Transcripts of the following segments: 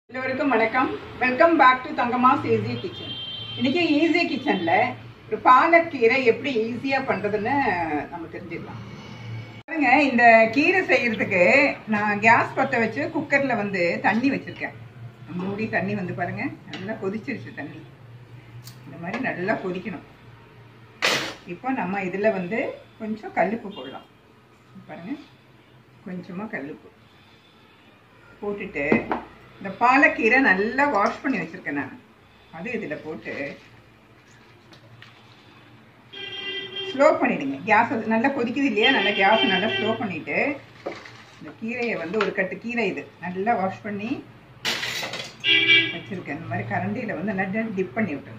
எல்லோருக்கும் வணக்கம் welcome back to தங்கமாஸ் ஈஸி கிச்சன் இன்னைக்கு ஈஸி கிச்சன்ல ஒரு பாலக்கீரை எப்படி ஈஸியா பண்றதுன்னு நம்ம தெரிஞ்சுக்கலாம் பாருங்க இந்த கீரை செய்யறதுக்கு நான் கேஸ் பற்ற வச்சு குக்கர்ல வந்து தண்ணி வச்சிருக்கேன் மூடி தண்ணி வந்து பாருங்க நல்லா கொதிச்சிருச்சு தண்ணி இந்த மாதிரி நல்லா கொதிக்கணும் இப்போ நம்ம இதில் வந்து கொஞ்சம் கல்லுப்பு போடலாம் பாருங்க கொஞ்சமாக கல்லுப்பு போட்டுட்டு இந்த பாலக்கீரை நல்லா வாஷ் பண்ணி வச்சிருக்கேன் நான் அது இதில் போட்டு ஸ்லோ பண்ணிடுங்க கேஸ் அது நல்லா கொதிக்குது இல்லையா நல்லா கேஸ் நல்லா ஸ்லோ பண்ணிட்டு இந்த கீரையை வந்து ஒரு கட்டு கீரை இது நல்லா வாஷ் பண்ணி வச்சிருக்கேன் இந்த மாதிரி கரண்டியில் வந்து நல்லா டிப் பண்ணி விட்டுருங்க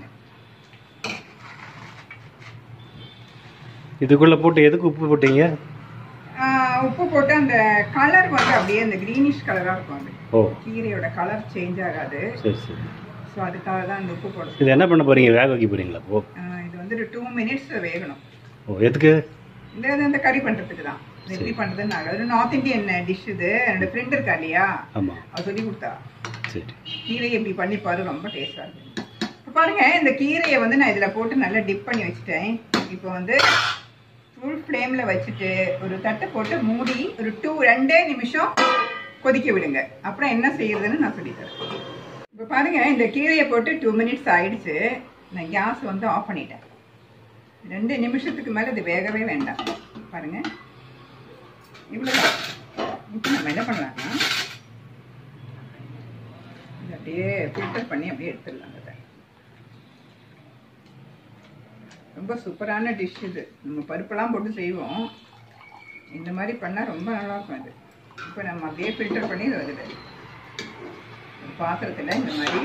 இதுக்குள்ள போட்டு எதுக்கு உப்பு போட்டீங்க ஆஹ் உப்பு போட்டு அந்த கலர் வந்து அப்படியே அந்த க்ரீனிஷ் கலராக இருக்கும் அது ஓ கீரையோட கலர் சேஞ்ச் ஆகாது சரி சரி ஸோ அதுக்காக தான் அந்த உப்பு போட இது என்ன பண்ண போறீங்க வேக வைக்க போறீங்களா ஓ ஆஹ் இது வந்து ஒரு டூ மினிட்ஸ் வேகணும் ஓ எதுக்கு இந்த இது இந்த கறி பண்ணுறதுக்கு தான் இது எப்படி பண்ணுறதுன்னு நான் அது நார்த் இந்தியன் டிஷ் இது என்னோட ஃப்ரெண்ட் இருக்கா இல்லையா ஆமா அவ சொல்லி கொடுத்தா சரி கீரையை இப்படி பண்ணி பாரு ரொம்ப டேஸ்டாக இருக்கு இப்போ பாருங்க இந்த கீரையை வந்து நான் இதில் போட்டு நல்லா டிப் பண்ணி வச்சுட்டேன் இப்போ வந்து ஃபுல் ஃப்ளேமில் வச்சுட்டு ஒரு தட்டை போட்டு மூடி ஒரு டூ ரெண்டே நிமிஷம் கொதிக்க விடுங்க அப்புறம் என்ன செய்யறதுன்னு நான் சொல்லித்தரேன் இப்போ பாருங்க இந்த கீரையை போட்டு டூ மினிட்ஸ் ஆயிடுச்சு நான் கேஸ் வந்து ஆஃப் பண்ணிட்டேன் ரெண்டு நிமிஷத்துக்கு மேலே இது வேகவே வேண்டாம் பாருங்க இவ்வளோதான் இப்போ நம்ம என்ன பண்ணலாம்னா இது அப்படியே ஃபில்டர் பண்ணி அப்படியே எடுத்துடலாம் அதை ரொம்ப சூப்பரான டிஷ் இது நம்ம பருப்பெல்லாம் போட்டு செய்வோம் இந்த மாதிரி பண்ணால் ரொம்ப நல்லா இருக்கும் இது இப்போ நம்ம அப்படியே ஃபில்டர் பண்ணி இது வருது ஒரு பாத்திரத்தில் இந்த மாதிரி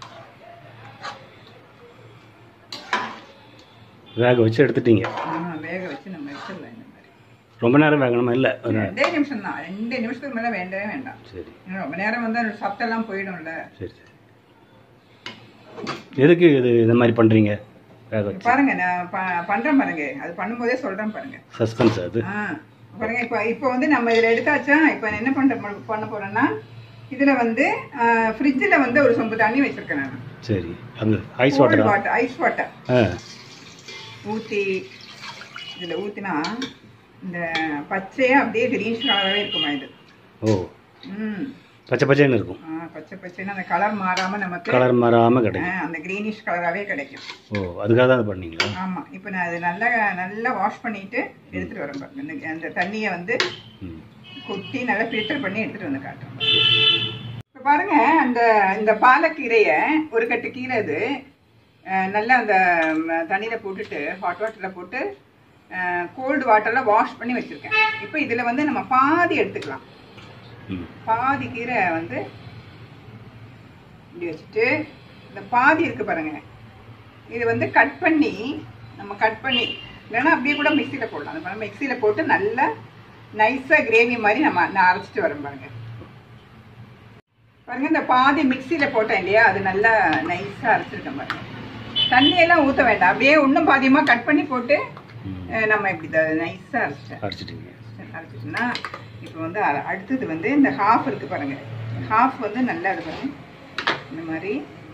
வேக வச்சு எடுத்துட்டீங்க ஆ, வேக வச்சு நம்ம எடுத்துடலாம் இந்த மாதிரி ரொம்ப நேரம் வேகணுமா இல்லை ஒரு ரெண்டே நிமிஷம் தான் ரெண்டு நிமிஷத்துக்கு மேலே வேண்டவே வேண்டாம் சரி ஏன்னா ரொம்ப நேரம் வந்து அந்த சத்தெல்லாம் போயிடும்ல சரி சரி எதுக்கு இது இந்த மாதிரி பண்றீங்க வேக வச்சு பாருங்க நான் ப- பண்றேன் பாருங்க அது பண்ணும்போதே சொல்றேன் பாருங்க சஸ்பென்ஸ் அது ஆ பாருங்க இப்போ இப்போ வந்து நம்ம இதில் எடுத்தாச்சா இப்போ நான் என்ன பண்ண பண்ண போறேன்னா இதில் வந்து ஃப்ரிட்ஜில் வந்து ஒரு சொம்பு தண்ணி வச்சிருக்கேன் நான் சரி அங்க ஐஸ் வாட்டரா வாட்டர் ஐஸ் வாட்டர் ஆ ஊற்றி இதில் ஊற்றினா இந்த பச்சையாக அப்படியே கிரீன்ஷ் கலராகவே இருக்குமா இது ஓ ம் பச்சை பச்சைன்னு இருக்கும் ஆ, பச்சை பச்சைன்னு அந்த கலர் மாறாமல் நமக்கு கலர் மாறாம ஆ, கிடைக்கும் அந்த கிரீனிஷ் கலராகவே கிடைக்கும் ஓ அதுக்காக தான் அது பண்ணீங்களா ஆமாம் இப்போ நான் அது நல்லா நல்லா வாஷ் பண்ணிட்டு எடுத்துகிட்டு வரேன் பாருங்க இந்த- அந்த தண்ணியை வந்து ம் கொட்டி நல்லா ஃபில்டர் பண்ணி எடுத்துட்டு வந்து காட்டுறேன் இப்போ பாருங்க அந்த இந்த பாலக்கீரையை ஒரு கட்டு கீரை இது அஹ், நல்லா அந்த ம், தண்ணியில போட்டுட்டு ஹாட் வாட்டர்ல போட்டு கோல்டு வாட்டர்ல வாஷ் பண்ணி வச்சிருக்கேன் இப்போ இதுல வந்து நம்ம பாதி எடுத்துக்கலாம் ம் பாதி கீரை வந்து இப்படி வச்சுட்டு இந்த பாதி இருக்கு பாருங்க இது வந்து கட் பண்ணி நம்ம கட் பண்ணி இல்லைன்னா அப்படியே கூட மிக்சியில் போடலாம் அந்த மாதிரி மிக்சியில் போட்டு நல்லா நைஸாக கிரேவி மாதிரி நம்ம நான் அரைச்சிட்டு வரேன் பாருங்க பாருங்க இந்த பாதி மிக்சியில் போட்டேன் இல்லையா அது நல்லா நைஸாக அரைச்சிருக்கேன் பாருங்க தண்ணியெல்லாம் ஊற்ற வேண்டாம் அப்படியே இன்னும் பாதியமாக கட் பண்ணி போட்டு ம் அஹ், நம்ம இப்படி நைஸாக அரைச்சிட்டேன் அரைச்சிட்டீங்க அரைச்சிட்டுனா இப்போ வந்து அ- அடுத்தது வந்து இந்த ஹாஃப் இருக்கு பாருங்க ஹாஃப் வந்து நல்லா இது பாருங்க இந்த மாதிரி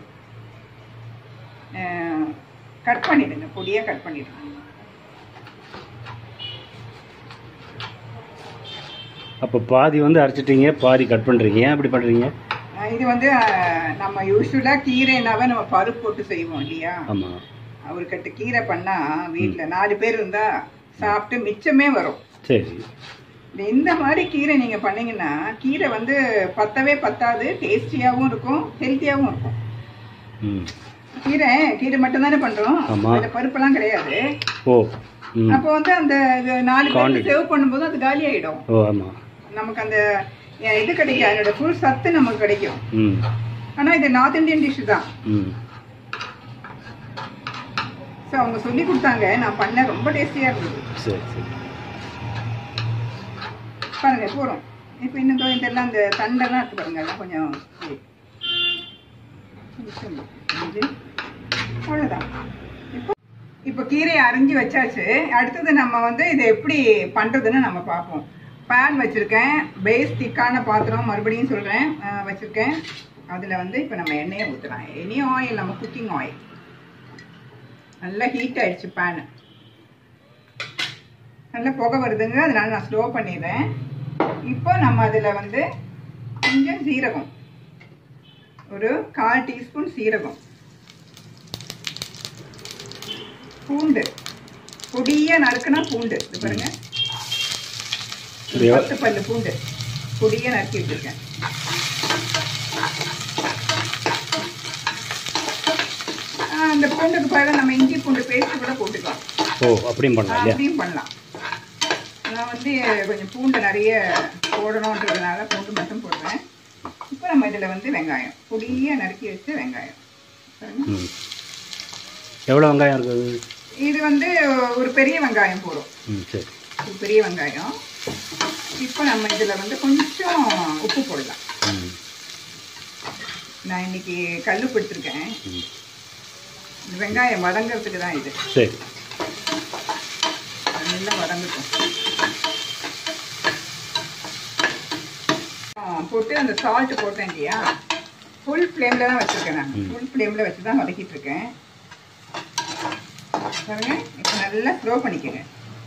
கட் பண்ணிடுங்க பொடியாக கட் பண்ணிடுங்க அப்போ பாதி வந்து அரைச்சிட்டீங்க பாதி கட் பண்றீங்க ஏன் அப்படி பண்றீங்க அஹ் இது வந்து அஹ், நம்ம யூஸ்வலாக கீரைனாவே நம்ம பருப்பு போட்டு செய்வோம் இல்லையா ஆமா ஒரு கட்டு கீரை பண்ணா வீட்டில் நாலு பேர் இருந்தா சாப்பிட்டு மிச்சமே வரும் சரி இந்த- இந்த மாதிரி கீரை நீங்க பண்ணீங்கன்னா கீரை வந்து பத்தவே பத்தாது டேஸ்டியாகவும் இருக்கும் ஹெல்த்தியாகவும் இருக்கும் ம் கீரை கீரை மட்டும் தானே பண்றோம் ஆமா. அதுல பருப்பெல்லாம் கிடையாது ஓ ம் அப்போ வந்து அந்த இது நாலு பேருக்கு சேவ் பண்ணும்போது அது காலி ஆயிடும் ஓ ஆமா நமக்கு அந்த அஹ், இது கிடைக்கும் அதோட ஃபுல் சத்து நமக்கு கிடைக்கும் ம் ஆனா இது நார்த் இந்தியன் டிஷ் தான் ம் ஸோ அவங்க சொல்லி கொடுத்தாங்க நான் பண்ண ரொம்ப டேஸ்டியா இருந்தது சரி சரி பாருங்க போறோம் இப்போ இன்னும் கொஞ்சம் இதெல்லாம் அந்த தண்டெல்லாம் இருக்கு பாருங்க எல்லாம் கொஞ்சம் இது. இது. அவ்வளவுதான் இப்போ இப்போ கீரையை அரிஞ்சு வச்சாச்சு அடுத்தது நம்ம வந்து இதை எப்படி பண்றதுன்னு நம்ம பார்ப்போம் பேன் வச்சிருக்கேன் பேஸ் திக்கான பாத்திரம் மறுபடியும் சொல்றேன் அஹ், வச்சிருக்கேன் அதில் வந்து இப்போ நம்ம எண்ணெயை ஊற்றலாம் எனி ஆயில் நம்ம குக்கிங் ஆயில் நல்லா ஹீட் ஆயிடுச்சு பேனு நல்லா புகை வருதுங்க அதனால நான் ஸ்லோ பண்ணிடுறேன் இப்போ நம்ம அதில் வந்து கொஞ்சம் சீரகம் ஒரு கால் டீஸ்பூன் சீரகம் பூண்டு பொடியா நறுக்குனா பூண்டு இது பாருங்க ஒரு இது எவ்வ- பத்து பல்லு பூண்டு பொடியா நறுக்கி வச்சிருக்கேன் ஆ, அந்த பூண்டுக்கு பதிலாக நம்ம இஞ்சி பூண்டு பேஸ்ட் கூட போட்டுக்கலாம் ஓ அப்படியும் பண்ணலாம் இல்லையா அப்படியும் பண்ணலாம் நான் வந்து கொஞ்சம் பூண்டு நிறைய போடணுன்றதுனால பூண்டு மட்டும் போடுறேன் இப்போ நம்ம இதில் வந்து வெங்காயம் பொடியாக நறுக்கி வச்ச வெங்காயம் பாருங்க. ம் எவ்வளோ வெங்காயம் இருக்குது இது வந்து ஒரு பெரிய வெங்காயம் போடும் ம் சரி ஒரு பெரிய வெங்காயம் இப்போ நம்ம இதில் வந்து கொஞ்சம் உப்பு போடலாம் ம் நான் இன்னைக்கு கல்லுப்பு எடுத்திருக்கேன் ம் இந்த வெங்காயம் வதங்கிறதுக்கு தான் இது சரி அது நல்லா வதங்கட்டும் ஆ, போட்டு அந்த சால்ட் போட்டேன் இல்லையா ஃபுல் ஃப்ளேமில் தான் வச்சுருக்கேன் நான் ம். ஃபுல் ஃப்ளேமில் வச்சு தான் வதக்கிட்டு இருக்கேன் பாருங்க இப்போ நல்லா ஸ்லோ பண்ணிக்கோங்க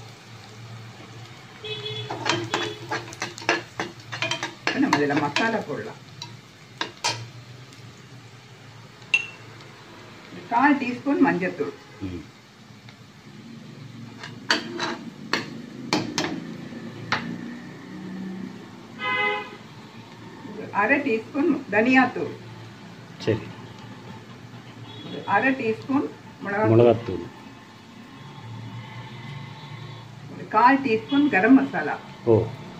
இப்போ நம்ம இதில் மசாலா போடலாம் ஒரு கால் டீஸ்பூன் மஞ்சள்தூள் ம் ஒரு அரை டீஸ்பூன் தனியாத்தூள் சரி ஒரு அரை டீஸ்பூன் மிளகா மிளகாத்தூள் ஒரு கால் டீஸ்பூன் கரம் மசாலா ஓ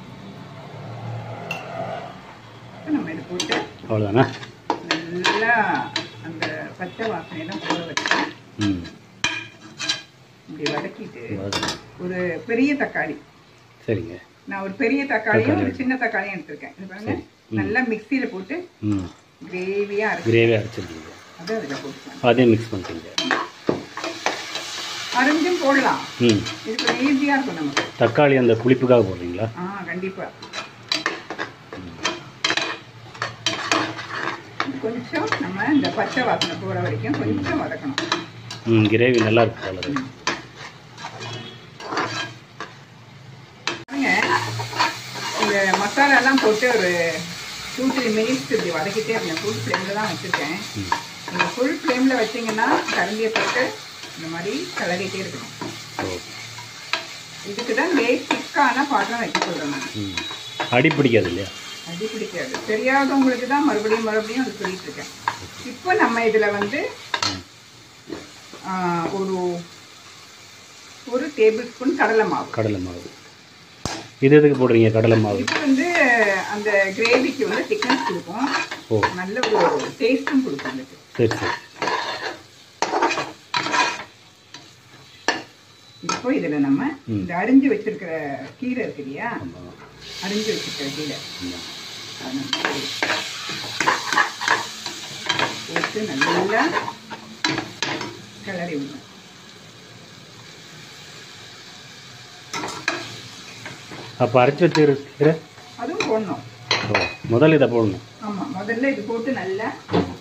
இப்போ நம்ம இதை போட்டு அவ்வளோதானா நல்லா அந்த பச்சை வாசனையெல்லாம் போட வச்சு ம் இப்படி வதக்கிட்டு அவ்வளவுதான். ஒரு பெரிய தக்காளி சரிங்க நான் ஒரு பெரிய தக்காளியும் ஒரு தக்காளி. சின்ன தக்காளியும் எடுத்திருக்கேன் இது பாருங்க சரி. ம். நல்லா மிக்சியில் போட்டு ம் கிரேவியாக அரைச்சி கிரேவி அரைச்சிருக்கீங்க அதை அதில் போட்டுக்கலாம் அதையும் மிக்ஸ் பண்ணிட்டீங்க அரைஞ்சும் போடலாம் ம் இது கொஞ்சம் ஈஸியாக இருக்கும் நமக்கு தக்காளி அந்த புளிப்புக்காக போடுறீங்களா ஆ கண்டிப்பாக கொஞ்சம் நம்ம இந்த பச்சை வாசனை போகிற வரைக்கும் கொஞ்சம் வதக்கணும் ம் கிரேவி நல்லா இருக்கு கலர் பாருங்க இந்த மசாலாலாம் போட்டு ஒரு டூ த்ரீ மினிட்ஸ் இப்படி வதக்கிட்டே இருந்தேன் ஃபுல் ஃப்ளேமில் தான் வச்சுருக்கேன் ம் நீங்கள் ஃபுல் ஃப்ளேமில் வச்சீங்கன்னா கரண்டியை போட்டு இந்த மாதிரி கிளறிட்டே இருக்கணும் ஓ இதுக்கு தான் பேசிக்கான பாத்திரம் வைக்க சொல்கிறேன் நான் ம் அடி பிடிக்காது இல்லையா அடி பிடிக்காது தெரியாதவங்களுக்கு தான் மறுபடியும் மறுபடியும் அது சொல்லிட்டு இருக்கேன் இப்போ நம்ம இதில் வந்து ஆ, ஒரு ஒரு டேபிள் ஸ்பூன் கடலை மாவு கடலை மாவு இது எதுக்கு போடுறீங்க கடலை மாவு இது வந்து அந்த கிரேவிக்கு வந்து திக்னஸ் கொடுக்கும் ஓ நல்ல ஒரு டேஸ்ட்டும் கொடுக்கும் அதுக்கு சரி சரி இப்போ இதில் நம்ம ம். இந்த அரிஞ்சு வச்சிருக்கிற கீரை இருக்கு இல்லையா ஆமாம் அரிஞ்சு வச்சிருக்கிற கீரை ஆமாம் அதை நம்ம போடு. போட்டு நல்லா கிளறி விடணும் அப்போ அரைச்சி வச்சுருக்கிற அதுவும் போடணும் ஓ முதல்ல இதை போடணும் ஆமாம் முதல்ல இது போட்டு நல்லா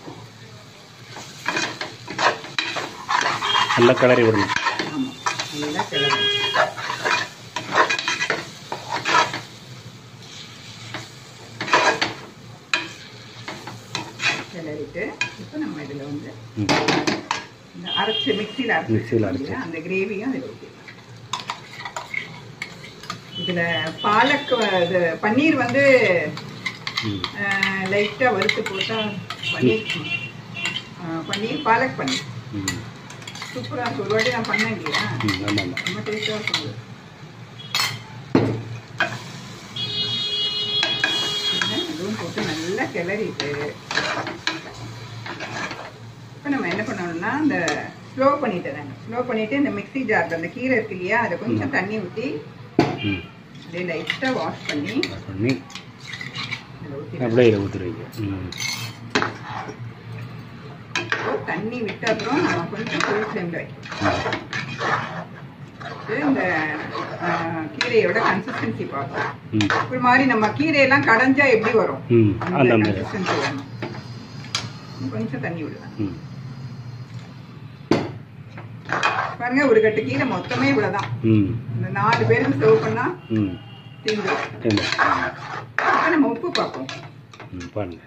நல்லா கிளறி விடணும் ஆமாம் நல்லா கிளறணும் கிளறிட்டு இப்போ நம்ம இதில் வந்து ம் இந்த அரைச்சி மிக்சியில் அரைச்சி மிக்ஸியில் அரைச்சு. வச்சிருக்கோம் இல்லையா, அந்த கிரேவியும் அதில் ஊற்றிடலாம் இதில் பாலக் வ- இது பன்னீர் வந்து ம் லைட்டாக வறுத்து போட்டால் பன்னீர் ஆ, பன்னீர் பாலக் பன்னீர் ம் சூப்பராக ஒரு வாட்டி நான் பண்ணேன் இல்லையா ம் ஆமாம் ஆமாம் ரொம்ப டேஸ்ட்டாக இருக்கும் அது. இது இதுவும் போட்டு நல்லா கிளறிட்டு இப்போ நம்ம என்ன பண்ணணும்னா இந்த ஸ்லோ பண்ணிட்டேன் நான் ஸ்லோ பண்ணிட்டு இந்த மிக்ஸி ஜார் அந்த கீரை இருக்கு இல்லையா அதை கொஞ்சம் தண்ணி ஊற்றி ம் அப்படியே லைட்டாக வாஷ் பண்ணி அதை பண்ணி அதில் ஊற்றி அப்படியே இதை ஊற்றுருவீங்க ம் தண்ணி விட்ட அப்புறம் நம்ம கொஞ்சம் ஃபுல் ஃப்ளேமில் வைக்கணும் இது இந்த ஆ, கீரையோட கன்சிஸ்டன்சி பார்ப்போம் ம் ஒரு மாதிரி நம்ம கீரையெல்லாம் கடைஞ்சா எப்படி வரும் ம் அந்த மாதிரி கன்சிஸ்டன்சி வரணும் கொஞ்சம் தண்ணி விடுவேன் ம் பாருங்க ஒரு கட்டு கீரை மொத்தமே இவ்வளவுதான் ம் இந்த நாலு பேருக்கு சர்வ் பண்ணா ம் தீந்துடும் சரி அப்ப நம்ம உப்பு பார்ப்போம் ம் பாருங்க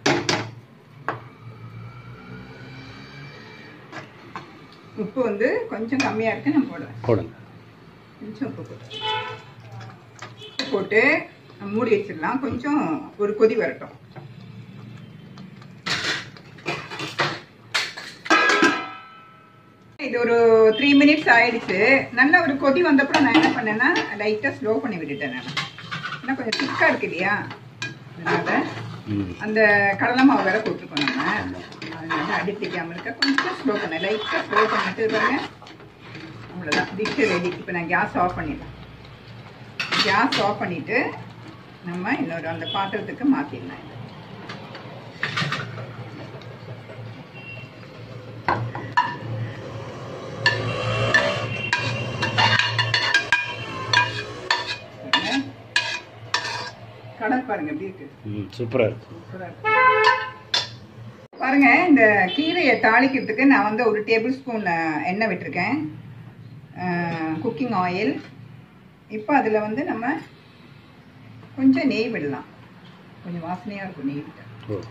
உப்பு வந்து கொஞ்சம் கம்மியா இருக்கு நான் போடுவேன் போடுங்க கொஞ்சம் உப்பு போட்டு உப்பு போட்டு மூடி வச்சிடலாம் கொஞ்சம் ஒரு கொதி வரட்டும் இது ஒரு த்ரீ மினிட்ஸ் ஆயிடுச்சு நல்ல ஒரு கொதி வந்தப்புறம் நான் என்ன பண்ணேன்னா லைட்டாக ஸ்லோ பண்ணி விட்டுட்டேன் நான் ஏன்னா கொஞ்சம் திக்காக இருக்கு இல்லையா அதனால ம் அந்த கடலை மாவு வேற போட்டிருக்கோம் நம்ம அதனால அடி பிடிக்காம இருக்க கொஞ்சம் ஸ்லோ பண்ணேன் லைட்டாக ஸ்லோ பண்ணிட்டு பாருங்க அவ்வளோதான் டிஷ் ரெடி இப்போ நான் கேஸ் ஆஃப் பண்ணிடலாம் கேஸ் ஆஃப் பண்ணிட்டு நம்ம இன்னொரு அந்த பாத்திரத்துக்கு மாற்றிடலாம் இதை. பாருங்க. கடல் பாருங்க எப்படி இருக்கு ம் சூப்பராக இருக்கு சூப்பரா இருக்கு. பாருங்க இந்த கீரையை தாளிக்கிறதுக்கு நான் வந்து ஒரு டேபிள் ஸ்பூன் எண்ணெய் விட்டிருக்கேன் குக்கிங் ஆயில் இப்போ அதில் வந்து நம்ம கொஞ்சம் நெய் விடலாம் கொஞ்சம் வாசனையாக இருக்கும் நெய் விட்டா ஓ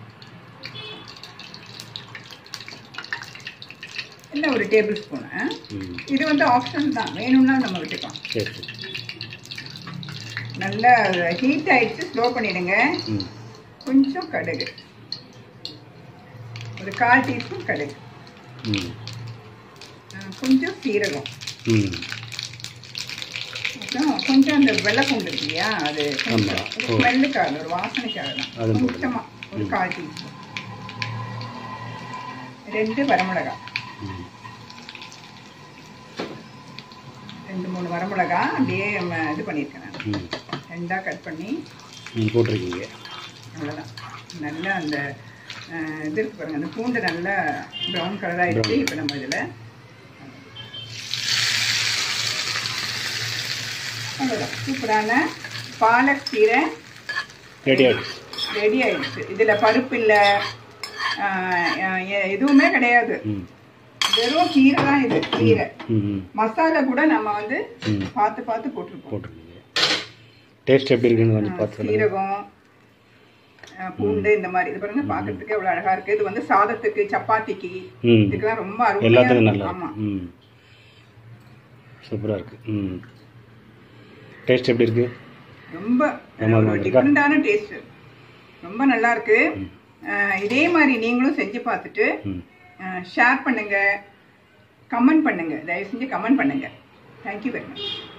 இல்லை ஒரு டேபிள் ஸ்பூனு ம் இது வந்து ஆப்ஷன் தான் வேணும்னா நம்ம விட்டுக்கலாம் சரி சரி நல்லா ஹீட் ஆயிடுச்சு ஸ்லோ பண்ணிடுங்க ம் கொஞ்சம் கடுகு ஒரு கால் டீஸ்பூன் கடுகு ம் அஹ் கொஞ்சம் சீரகம் ம் அப்புறம் கொஞ்சம் அந்த வெள்ளைப்பூண்டு இருக்கு இல்லையா அது ஆமா. ஓ. ஸ்மெல்லுக்காக ஒரு வாசனைக்காக தான் அது போடுங்க. கொஞ்சமா ஒரு கால் டீஸ்பூன் ரெண்டு வரமிளகா ம் ரெண்டு மூணு வரமிளகா அப்படியே நம்ம இது பண்ணியிருக்கேன் நான் ம் ரெண்டாக கட் பண்ணி ம் போட்டிருக்கீங்க அவ்வளோதான் நல்லா அந்த அஹ், இது இருக்கு பாருங்க அந்த பூண்டு நல்லா ப்ரௌன் கலர் ஆயிடுச்சு இப்போ நம்ம இதில் அவ்வளோதான் சூப்பரான பாலக்கீரை ரெடி ஆகிடுச்சு ரெடி ஆயிடுச்சு இதில் பருப்பு இல்லை எதுவுமே கிடையாது ம் வெறும் கீரை தான் இது கீரை ம் ம் மசாலா கூட நம்ம வந்து ம் பார்த்து பார்த்து போட்டிருப்போம் போட்டிருக்கீங்க டேஸ்ட் எப்படி இருக்குன்னு கொஞ்சம் பார்த்து சொல்லுங்க சீரகம் அஹ், பூண்டு இந்த மாதிரி இது பாருங்க பார்க்கறதுக்கு எவ்வளவு அழகா இருக்கு இது வந்து சாதத்துக்கு சப்பாத்திக்கு ம் இதுக்கெல்லாம் ரொம்ப அருமையா எல்லாத்துக்கும் இருக்கும். நல்லா ஆமா இருக்கு ம் சூப்பராக இருக்கு ம் டேஸ்ட் எப்படி இருக்கு ரொம்ப ஆமா, ஒரு ஆமா, இருக்கா? டிஃப்ரெண்டான டேஸ்ட் ரொம்ப நல்லா இருக்கு அஹ், இதே மாதிரி நீங்களும் செஞ்சு பார்த்துட்டு ம் ஷேர் பண்ணுங்க கமெண்ட் பண்ணுங்க தயவு செஞ்சு கமெண்ட் பண்ணுங்க தேங்க்யூ வெரி மச்